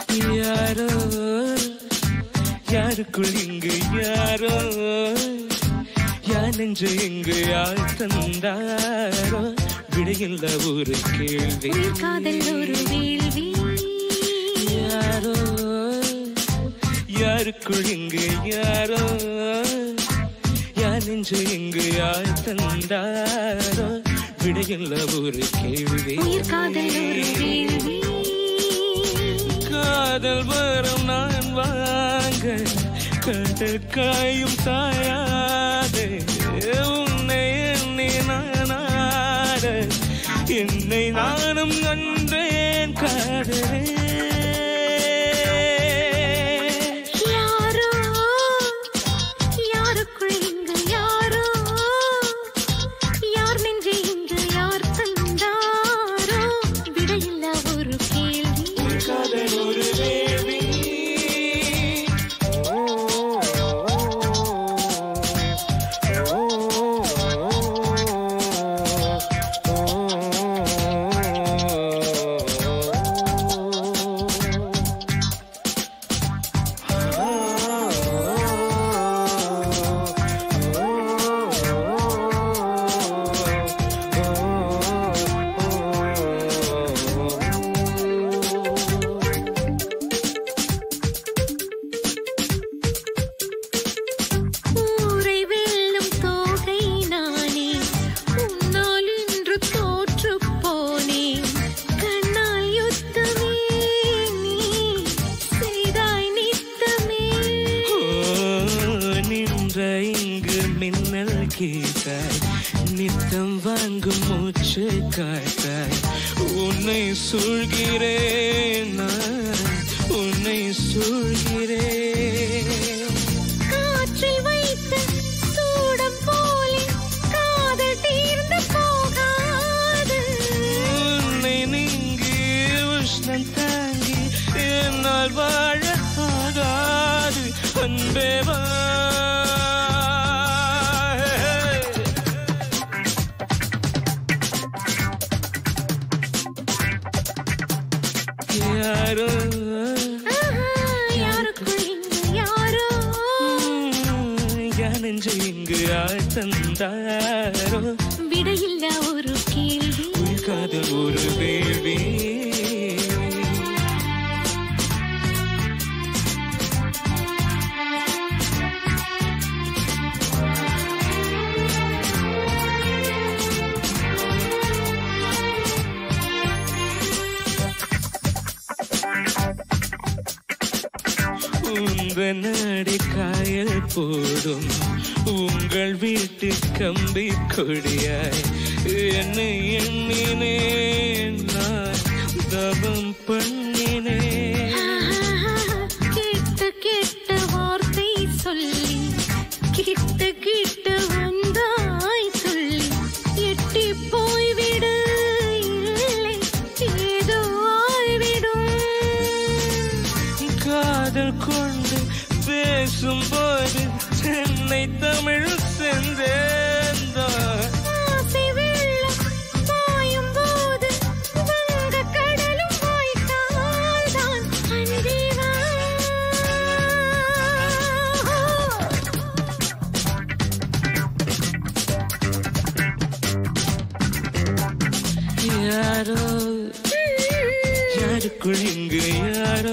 யாரோ யாருக்குள் இங்கு யாரோ யார் நெஞ்சு இங்கு யார் தந்தாரோ விடையில்ல ஒரு கேள்வி உயிர் காதல் ஒரு வேள்வி யாரோ யாருக்குள் இங்கு யாரோ யார் நெஞ்சு இங்கு யார் தந்தாரோ விடையில்ல ஒரு கேள்வி உயிர் காதல் ஒரு வேள்வி காதல் வரம் நான் வாங்க கடல் காயும் தாயாதே உன்னை எண்ணி நான் ஆட என்னை நானும் கண்டேன் காதலே யாரோ யாருக்குள் இங்கு யாரோ யார் நெஞ்சை இங்கு யார் தந்தாரோ விடையில்ல ஒரு கேள்வி காதல் ஒரு வேள்வி ஊரை வெல்லும் தோகை நானே உன்னால் இன்று தோற்று போனேன் கண்ணால் யுத்தமே நீ செய்தாய் நித்தமே நின்ற இங்கு மின்னல் கீதாய் நித்தம் வாங்கும் மூச்சு காட்டாய் உன்னை சூழ்கிறேன் நான் உன்னை சூழ்கிறேன் காற்றில் வைத்த சூடம் போலே காதல் தீர்ந்து போகாது உன்னை நீங்கி உஷ்ணம் தாங்கி என்னால் வாழ ஆகாது அன்பே வா யாரோ ஆஹா, யாருக்குள் இங்கு யாரோ யார் நெஞ்சு இங்கு ஆள் தந்தாரோ விடையில்ல ஒரு கேள்வி உயிர் காதல் ஒரு வேள்வி உங்க நாடி காயல் போடும் உங்கள் வீட்டு கம்பி கொடியாய் என்னை எண்ணினேன் நான் தவம் பண்ணினேன் ஆஹா, கேட்ட கேட்ட வார்த்தை சொல்லி கிட்ட கிட்ட வந்தாய் சொல்லி எட்டி போய்விடு இல்லை ஏதோ ஆய்விடும் காதல் கொண்டு பேசும்போது சென்னை தமிழ் செந்தேந்தான் ஆசை வெள்ளம் பாயும் போது வங்கக் கடலும் வாய்க்கால்தான் அன்பே வா. யாரோ யாருக்குள் இங்கு யாரோ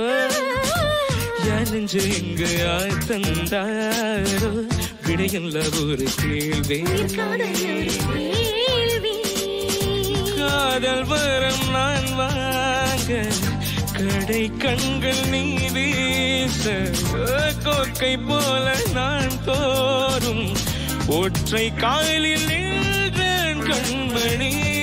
யார் நெஞ்சு இங்கு யார் தந்தாரோ விடையில்ல ஒரு கேள்வி உயிர் காதல் ஒரு வேள்வி. காதல் வரம் நான் வாங்க கடை கண்கள் நீ வீச கோக்கை போல நான் தோறும் ஒற்றை காலில் நின்றேன் கண்மணி